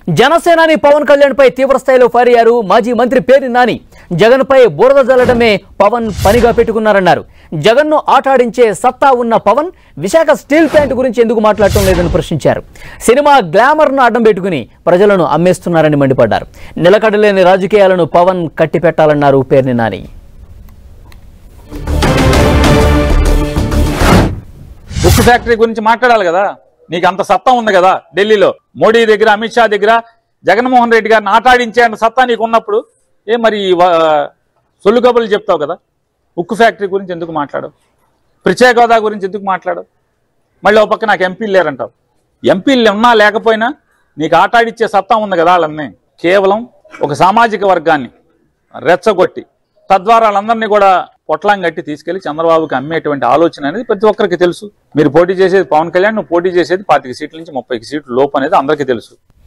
జనసేనాని పవన్ కళ్యాణ్ పై తీవ్ర స్థాయిలో ఫైర్ అయ్యారు మాజీ మంత్రి పేరు నాని జగన్ పై బురద జల్లడమే పవన్ పనిగా పెట్టుకున్నారన్నారు జగన్ ను ఆటాడించే సత్తా ఉన్న పవన్ విశాఖ స్టీల్ ప్లాంట్ గురించి ఎందుకు మాట్లాడటం లేదని ప్రశ్నించారు సినిమా గ్లామర్ ను అడ్డం పెట్టుకుని ప్రజలను అమ్మేస్తున్నారని మండిపడ్డారు నిలకడలేని రాజకీయాలను పవన్ కట్టిపెట్టాలన్నారు పేర్ని నాని ఉక్కు ఫ్యాక్టరీ గురించి మాట్లాడాలి కదా నీకు అంత సత్తా ఉంది కదా ఢిల్లీలో మోడీ దగ్గర అమిత్ షా దగ్గర జగన్మోహన్ రెడ్డి గారిని ఆటాడించే అంత సత్తా నీకు ఉన్నప్పుడు ఏ మరి ఈ వా- సొల్లు కబుర్లు చెప్తావు కదా ఉక్కు ఫ్యాక్టరీ గురించి ఎందుకు మాట్లాడవు ప్రత్యేక హోదా గురించి ఎందుకు మాట్లాడవు మళ్ళీ ఒక పక్క నాకు ఎంపీలు లేరంటావు ఎంపీలు ఉన్నా లేకపోయినా నీకు ఆటాడిచ్చే సత్తా ఉంది కదా వాళ్ళని కేవలం ఒక సామాజిక వర్గాన్ని రెచ్చగొట్టి తద్వారా వాళ్ళందరినీ కూడా పొట్లాం కట్టి తీసుకెళ్లి చంద్రబాబుకి అమ్మేటువంటి ఆలోచన అనేది ప్రతి ఒక్కరికి తెలుసు మీరు పోటీ చేసేది పవన్ కళ్యాణ్ నువ్వు పోటీ చేసేది పాతిక సీట్ల నుంచి ముప్పై సీట్లు లోపు అనేది అందరికీ తెలుసు